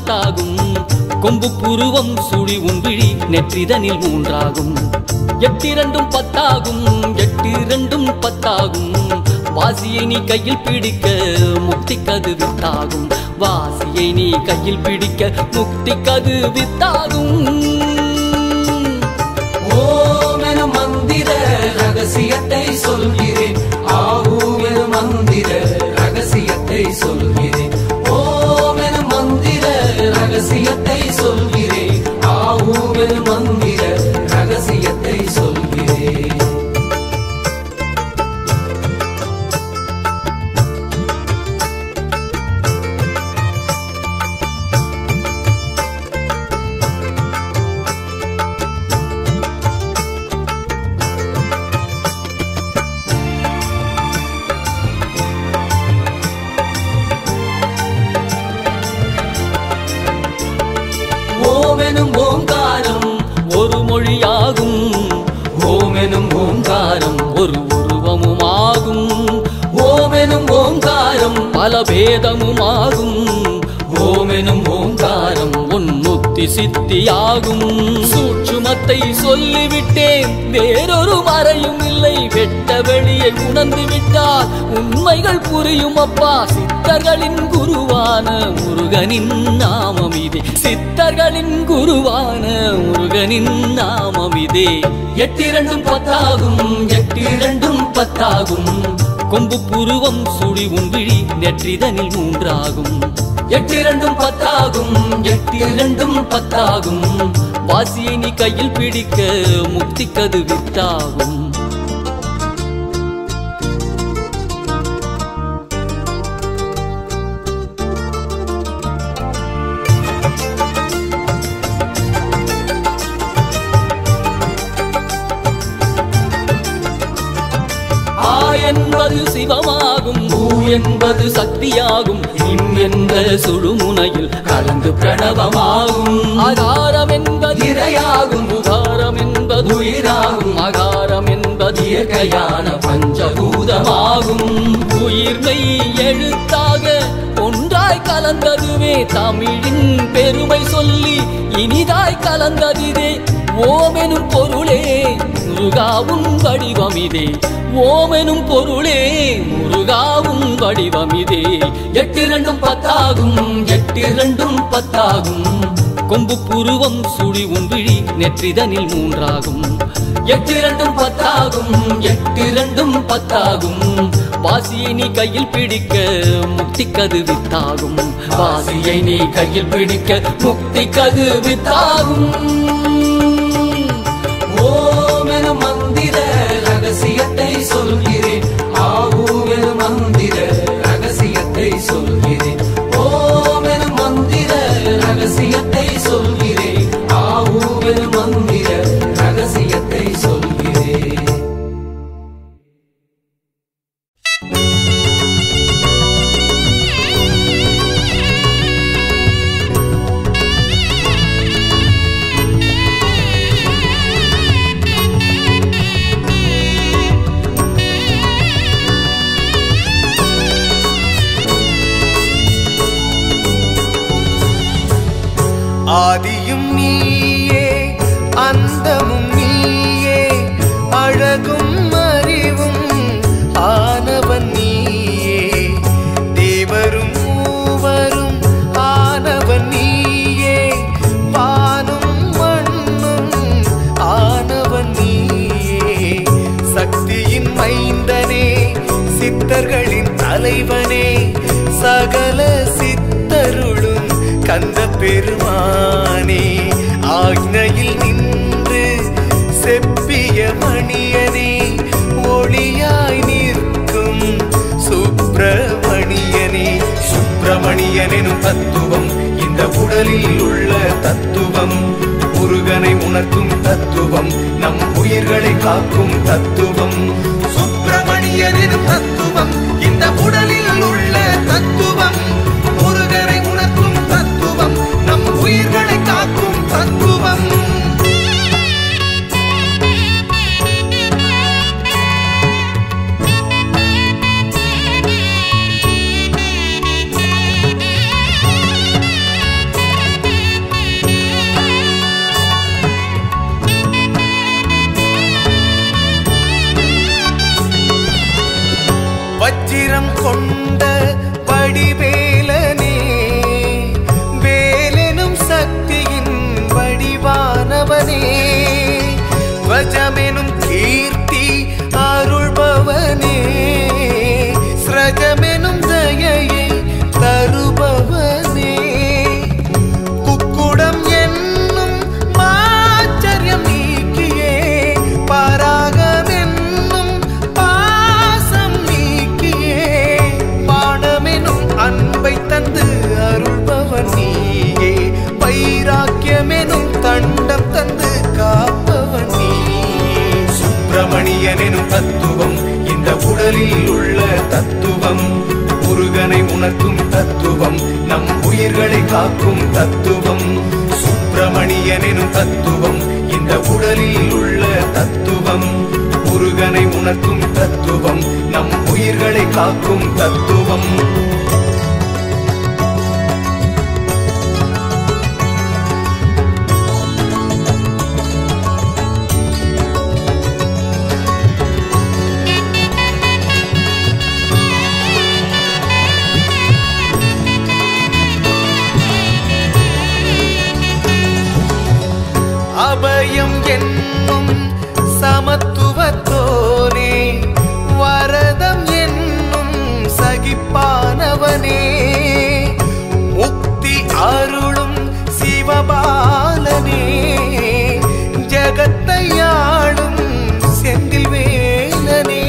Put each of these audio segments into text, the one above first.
பத்தாகும் கொம்பு புருவம் சுழி உன்விழி நெற்றிதனில் மூன்றாகும் எட்டிரண்டும் பத்தாகும் எட்டிரண்டும் பத்தாகும் வாசியை நீ கையில் பிடிக்க முக்தி கது வித்தாகும் வாசியை நீ கையில் பிடிக்க முக்தி கது வித்தாகும் ஓம் என மந்திர ரகசியத்தை சொல்கிறேன் ஆகும் என மந்திர ரகசியத்தை சொல்கிறேன் ஓம் என மந்திர ரகசியத்தை சொல்கிறேன் ஆகும் என மந்திர ரகசியத்தை சொல்கிறேன் ஓமெனும் ஓங்காரம் ஒரு மொழியாகும் ஓமெனும் ஓங்காரம் ஒரு உருவமுமாகும் ஓமெனும் ஓங்காரம் பல பேதமுமாகும் ஓமெனும் ஓங்காரம் உன்முத்தி சித்தியாகும் சூட்சுமத்தை சொல்லிவிட்டேன் வேறொரு மறையும் இல்லை வெட்ட வெளியை உணர்ந்து விட்டால் உண்மைகள் புரியும் அப்பா சித்தர்களின் குருவான முருகனின் நாமம் இதே சித்தர்களின் குருவான முருகனின் நாமம் இதே எட்டிரண்டும் பத்தாகும் எட்டிரண்டும் பத்தாகும் கொம்பு புருவம் சுழி உன்விழி நெற்றிதனில் மூன்றாகும் எட்டிரண்டும் பத்தாகும் எட்டிரண்டும் பத்தாகும் வாசியை நீ கையில் பிடிக்க முக்தி கது வித்தாகும் ஆ என்பது சிவமாகும் ஊ என்பது சக்தியாகும் இம் என்ற சுழுமுனையில் கலந்து பிரணவமாகும் ஆகாரம் என்பது இரையாகும் உகாரம் என்பது உயிராகும் அகாரம் என்பது இயற்கையான பஞ்சபூதமாகும் உயிர்மை எழுத்தாக ஒன்றாய் கலந்ததுவே தமிழின் பெருமை சொல்லி இனிதாய் கலந்ததிதே ஓமெனும் பொருளே முருகாவும் வடிவமிதே ஓமெனும் பொருளே முருகாவும் வடிவமிதே எட்டிரண்டும் பத்தாகும் எட்டிரண்டும் பத்தாகும் கொம்பு புருவம் சுழி உன்விழி நெற்றிதனில் மூன்றாகும் எட்டிரண்டும் பத்தாகும் எட்டிரண்டும் பத்தாகும் வாசியை நீ கையில் பிடிக்க முக்தி கது வித்தாகும் வாசியை நீ கையில் பிடிக்க முக்தி கது வித்தாகும் ஓம் என மந்திர ரகசியத்தை சொல்கிறேன் ஆகும் என மந்திர ரகசியத்தை சொல்கிறேன் ஓம் என மந்திர ரகசியத்தை சொல்கிறேன் ஆகும் என மந்திர ரகசியத்தை சொல்கிறேன் ஆதியும் நீயே அந்தமும் நீயே அழகும் அறிவும் ஆனவன் நீயே தேவரும் மூவரும் ஆனவன் நீயே வானும் மண்ணும் ஆனவன் நீயே சக்தியின் மைந்தனே சித்தர்களின் தலைவனே சகல சித்தருளும் கந்த பெருமானே ஆக்னையில் நின்று செப்பிய மணியனே ஒளியாய் நிற்கும் சுப்பிரமணியனே சுப்பிரமணியனும் தத்துவம் இந்த உடலில் உள்ள தத்துவம் முருகனை உணர்த்தும் தத்துவம் நம் உயிர்களை காக்கும் தத்துவம் சுப்பிரமணியனும் தத்துவம் இந்த உடலில் உள்ள தத்துவம் முருகனை உணர்த்தும் தத்துவம் நம் உயிர்களை காக்கும் தத்துவம் Thank you. கொண்ட வடிவேலனே வேலெனும் சக்தியின் வடிவானவனே துவஜமெனும் கீர்த்தி அருள்பவனே ஸ்ரஜமெனும் தயையை தருபவனே குக்குடம் என்னும் மாச்சரியம் நீக்கியே பராகமென்னும் பாசம் நீக்கியே பாடமெனும் அன்பை தந்து அருள்பவன் நீயே வைராக்கியமெனும் தண்டம் தந்து காப்பவன் நீயே சுப்பிரமணியனெனும் தத்துவம் இந்த உடலில் உள்ள தத்துவம் முருகனை உணர்த்தும் தத்துவம் நம் உயிர்களை காக்கும் தத்துவம் சுப்பிரமணியனெனும் தத்துவம் இந்த உடலில் உள்ள தத்துவம் முருகனை உணர்த்தும் தத்துவம் நம் உயிர்களை காக்கும் தத்துவம் அபயம் என்னும் சமத்துவத்தோனே வரதம் என்னும் சகிப்பானவனே முக்தி அருளும் சிவபாலனே ஜகத்தை ஆளும் செந்தில் வேலனே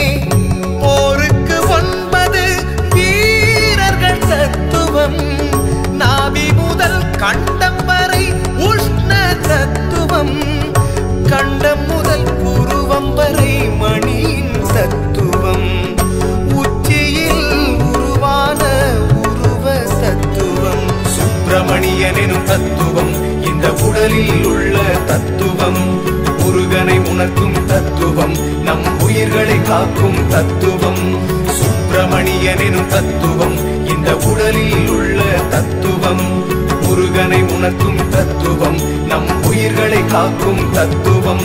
போருக்கு ஒன்பது வீரர்கள் தத்துவம் நாவி முதல் கண்டம் வரை உஷ்ண தத்துவம் கண்டம் முதல் புருவம் வரை மணியின் தத்துவம் உச்சியில் உருவான உருவ தத்துவம் சுப்பிரமணியனெனும் தத்துவம் இந்த உடலில் உள்ள தத்துவம் முருகனை உணர்த்தும் தத்துவம் நம் உயிர்களை காக்கும் தத்துவம் சுப்பிரமணியனெனும் தத்துவம் இந்த உடலில் உள்ள தத்துவம் முருகனை உணர்த்தும் தத்துவம் நம் உயிர்களை காக்கும் தத்துவம்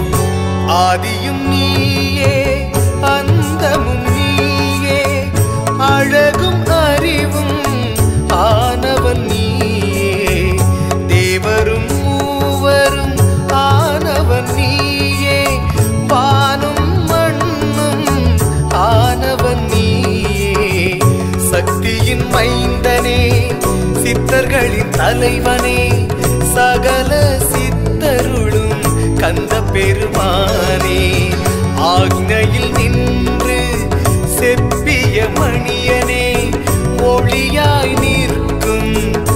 ஆதியும் நீயே அந்தமும் நீயே அழகும் அறிவும் ஆனவன் நீயே தேவரும் மூவரும் ஆனவன் நீயே வானும் மண்ணும் ஆனவன் நீயே சக்தியின் மைந்தனே சித்தர்களின் தலைவனே சகல சித்தருளும் கந்த பெருமானே ஆக்னையில் நின்று செப்பிய மணியனே ஒளியாய் நிற்கும்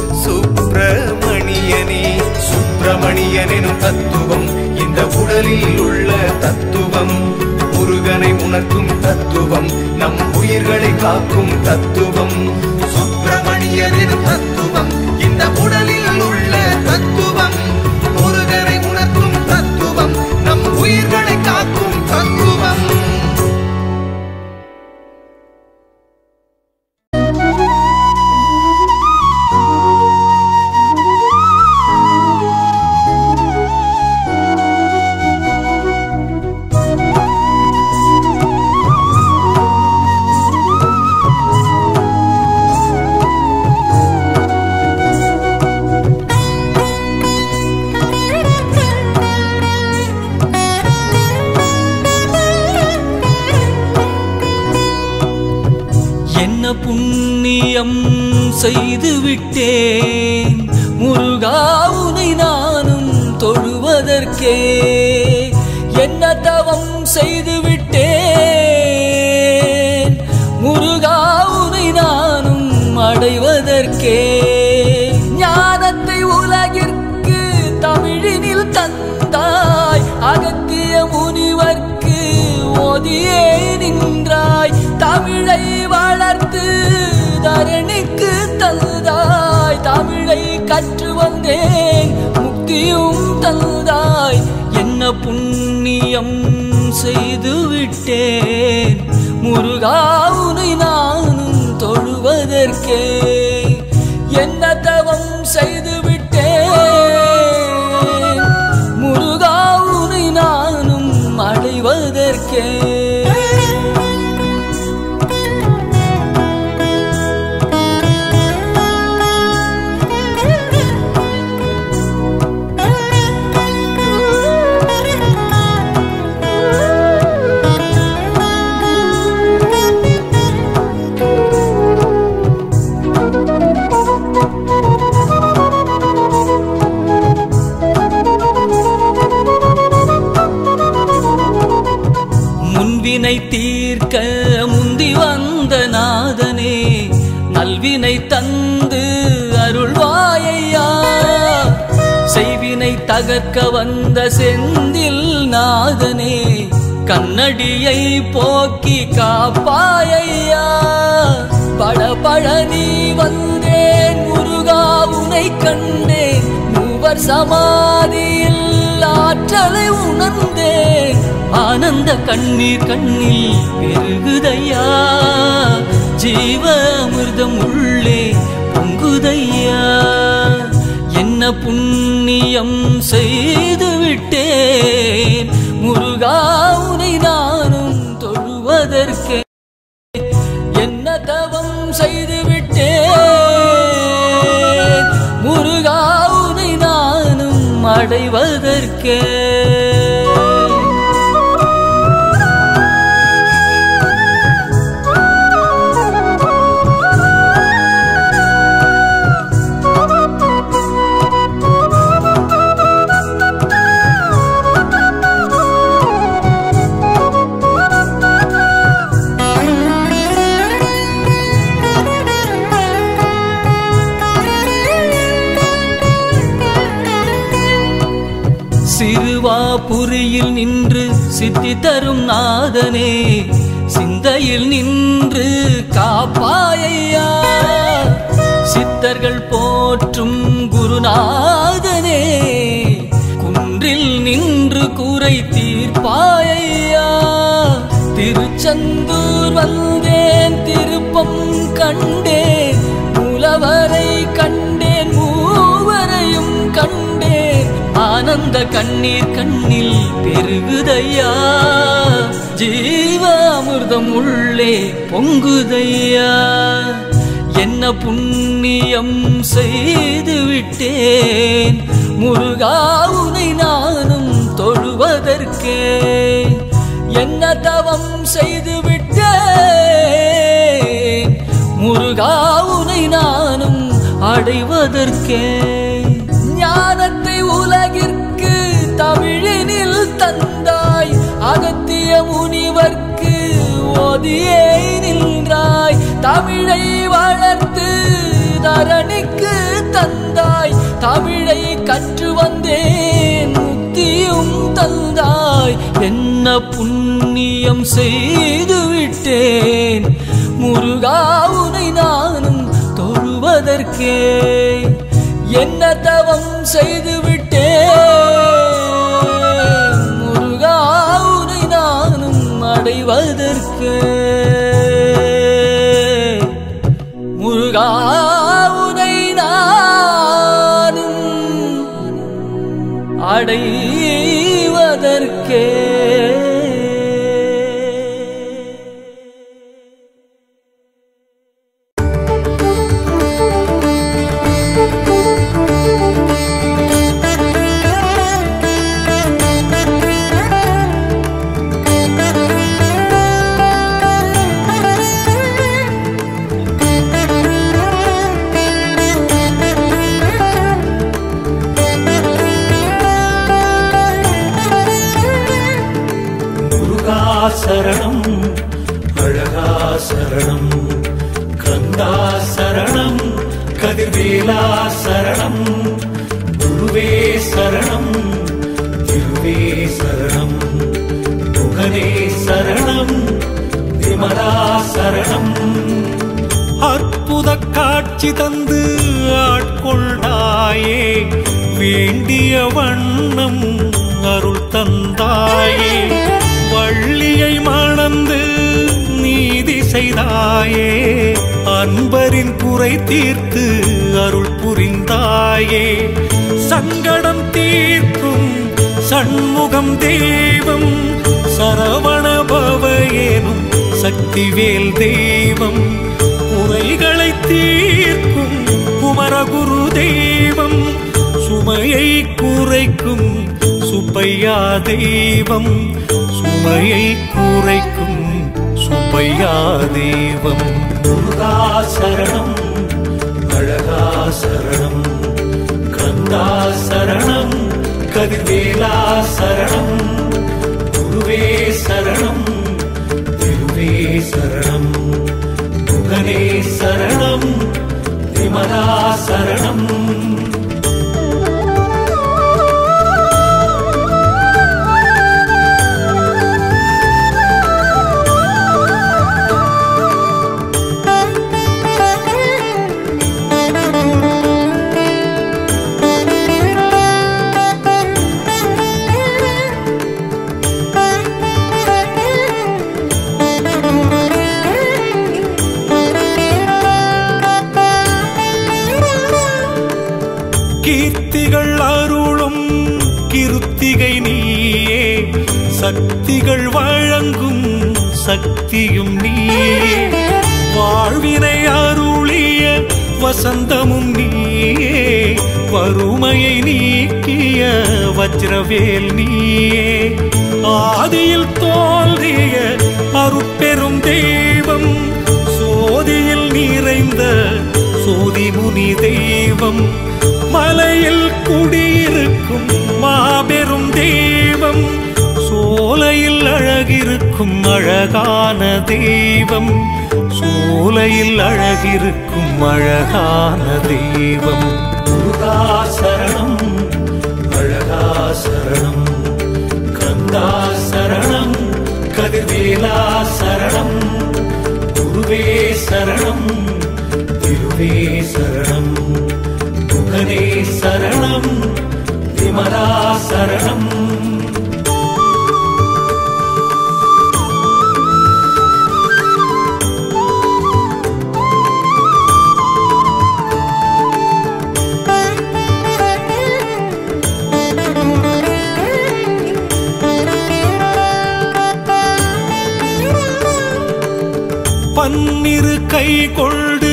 சுப்பிரமணியனே சுப்பிரமணியனெனும் தத்துவம் இந்த உடலில் உள்ள தத்துவம் முருகனை உணர்த்தும் தத்துவம் நம் உயிர்களை காக்கும் தத்துவம் சுப்பிரமணியனெனும் தத்துவம் இந்த உடலில் உள்ள தத்துவம் முருகனை உணர்த்தும் தத்துவம் நம் உயிர்களை காக்கும் தத்துவம் என்ன புண்ணியம் செய்து விட்டேன் முருகா உனை நானும் தொழுவதற்கே என்ன தவம் செய்து விட்டேன் முருகா உனை நானும் அடைவதற்கே ஞானத்தை உலகிற்கு தமிழினில் தந்தாய் அகத்திய முனிவர்க்கு ஓதியே நின்றாய் தமிழை வளர்த்து தரணிக்கு தந்தாய் தமிழை கற்று வந்தேன் முக்தியும் தந்தாய் என்ன புண்ணியம் செய்து விட்டேன் முருகா உனை நானும் தொழுவதற்கே என்ன தவம் செய்து விட்டேன் முருகா உனை நானும் அடைவதற்கே முன்வினை தீர்க்க முந்தி வந்த நாதனே நல்வினை தந்து அருள்வாயையா செய்வினை தகர்க்க வந்த செந்தில் நாதனே கண்ணடியை போக்கி காப்பாயையா படபழனி வந்தேன் முருகா உனை கண்டேன் மூவர் சமாதியில் ஆற்றலை உணர்ந்தேன் ஆனந்த கண்ணீர் கண்ணில் பெருகுதையா ஜீவ அமிர்தம் உள்ளே பொங்குதையா என்ன புண்ணியம் செய்து விட்டேன் முருகா உனை நானும் தொழுவதற்கே என்ன தவம் செய்து விட்டேன் முருகா உனை நானும் அடைவதற்கே சிறுவாபுரியில் நின்று சித்தி தரும் நாதனே சிந்தையில் நின்று காப்பாயையா சித்தர்கள் போற்றும் குருநாதனே குன்றில் நின்று கூரை தீர்ப்பாயையா திருச்செந்தூர் வந்தேன் திருப்பம் கண்டேன் மூலவரை கண்டேன் மூவரையும் கண்டேன் ஆனந்த கண்ணீர் கண்ணில் பெருகுதையா ஜீவ அமிர்தம் உள்ளே பொங்குதையா என்ன புண்ணியம் செய்து விட்டேன் முருகா உனை நானும் தொழுவதற்கே என்ன தவம் செய்து விட்டேன் முருகா உனை நானும் அடைவதற்கே ஞானத்தை உலகிற்கு தமிழினில் தந்தாய் அகத்திய முனிவர்க்கு ஓதியே நின்றாய் தமிழை வளர்த்து தரணிக்கு தந்தாய் தமிழை கற்று வந்தேன் முக்தியும் தந்தாய் என்ன புண்ணியம் செய்து விட்டேன் முருகா உனை நானும் தொழுவதற்கே என்ன தவம் செய்து விட்டேன் முருகா உனை நானும் அடைவதற்கே முருகா உனை நானும் அடைவதற்கே முருகா சரணம் அழகா சரணம் கந்தா சரணம் கதிர்வேலா சரணம் குருவே சரணம் திருவே சரணம் முகனே சரணம் விமலா சரணம் அற்புத காட்சி தந்து ஆட்கொண்டாயே வேண்டிய வண்ணம் அருள் தந்தாயே வள்ளியை மணந்து நீதி செய்தாயே அன்பரின் குறை தீர்த்து அருள் புரிந்தாயே சங்கடம் தீர்க்கும் சண்முகம் தெய்வம் சரவண பவ எனும் சக்திவேல் தெய்வம் குறைகளை தீர்க்கும் குமரகுரு தெய்வம் சுமையை குறைக்கும் சுப்பையா தெய்வம் சுமையை குறைக்கும் சுப்பையா தெய்வம் முருகா சரணம் அழகா சரணம் கந்தா சரணம் கதிர்வேலா சரணம் குருவே சரணம் சரணம் குகனே சரணம் விமலா சரணம் கீர்த்திகள் அருளும் கிருத்திகை நீயே சக்திகள் வழங்கும் சக்தியும் நீயே வாழ்வினை அருளிய வசந்தமும் நீயே வறுமையை நீக்கிய வஜ்ரவேல் நீயே ஆதியில் தோல்றிய அருட்பெரும் தெய்வம் சோதியில் நிறைந்த சோதிமுனி தெய்வம் மலையில் குடியிருக்கும் மாபெரும் தெய்வம் சோலையில் அழகிருக்கும் அழகான தெய்வம் சோலையில் அழகிருக்கும் அழகான தெய்வம் முருகா சரணம் அழகா சரணம் கந்தா சரணம் கதிர்வேலா சரணம் குருவே சரணம் திருவே சரணம் முகனே சரணம் விமலா சரணம் பன்னிரு கை கொண்டு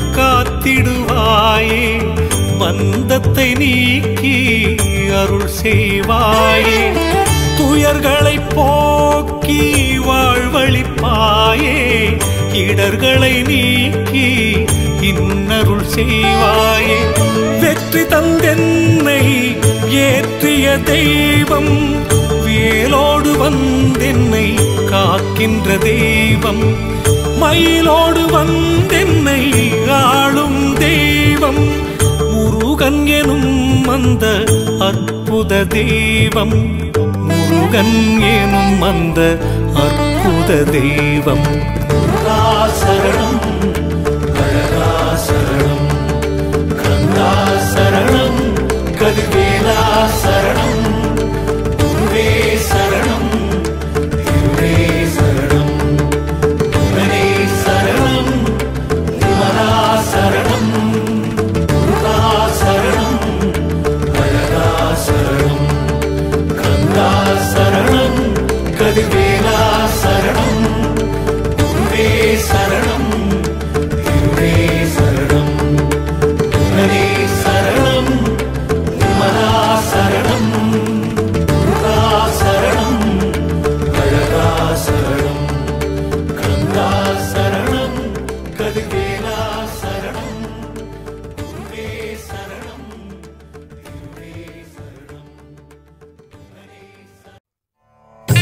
காத்திடுவாயே பந்தத்தை நீக்கி அருள் செய்வாயே துயர்களை போக்கி வாழ்வழிப்பாயே இடர்களை நீக்கி இன்னருள் செய்வாயே வெற்றி தந்தென்னை ஏற்றிய தெய்வம் வேலோடு வந்தென்னை காக்கின்ற தெய்வம் மயிலோடு வந்தென்னை ஆளும் தெய்வம் முருகன் எனும் அந்த அற்புத தெய்வம் முருகன் எனும் அந்த அற்புத தெய்வம் முருகா சரணம் அழகா சரணம் கந்தா சரணம் கதிர்வேலா சரணம் குருவே சரணம் திருவே சரணம் முருகனே சரணம் விமலா சரணம் முருகா சரணம் அழகா சரணம் கந்தா சரணம் கதிர்வேலா சரணம் குருவே சரணம் திருவே சரணம் முருகனே சரணம் விமலா சரணம் முருகா சரணம் அழகா சரணம் கந்தா சரணம் கதிர்வேலா சரணம் குருவே சரணம் திருவே சரணம் முருகனே சரணம்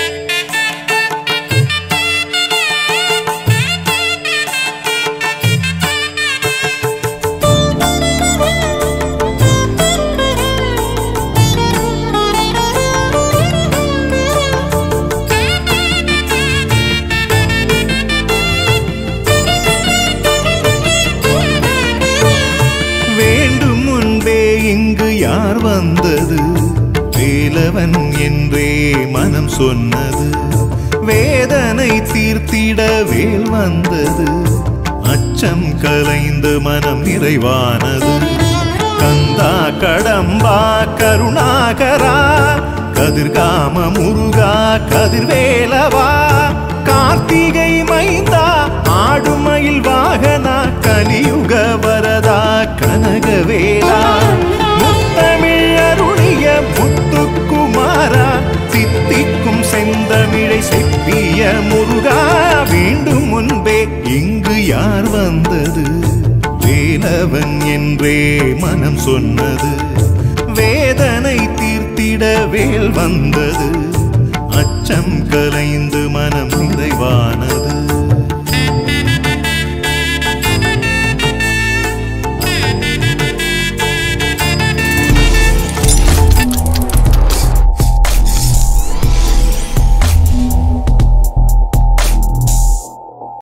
வேண்டும் முன்பே இங்கு யார் வந்தது வேலவன் என்றே மனம் சொன்னது வேதனை தீர்த்திட வேல் வந்தது அச்சம் கலைந்து மனம் நிறைவானது கந்தா கடம்பா கருணாகரா கதிர்காம முருகா கதிர்வேலவா கார்த்திகை மைந்தா ஆடுமயில் வாகனா கலியுக வரதா கனகவேலா முத்தமிழ் அருளிய முத்துக்குமாரா சித்திக்கும் செந்தமிழை செப்பிய முருகா வேண்டும் முன்பே இங்கு யார் வந்தது வேலவன் என்றே மனம் சொன்னது வேதனை தீர்த்திட வேல் வந்தது அச்ச அச்சம் கலைந்து மனம் நிறைவானது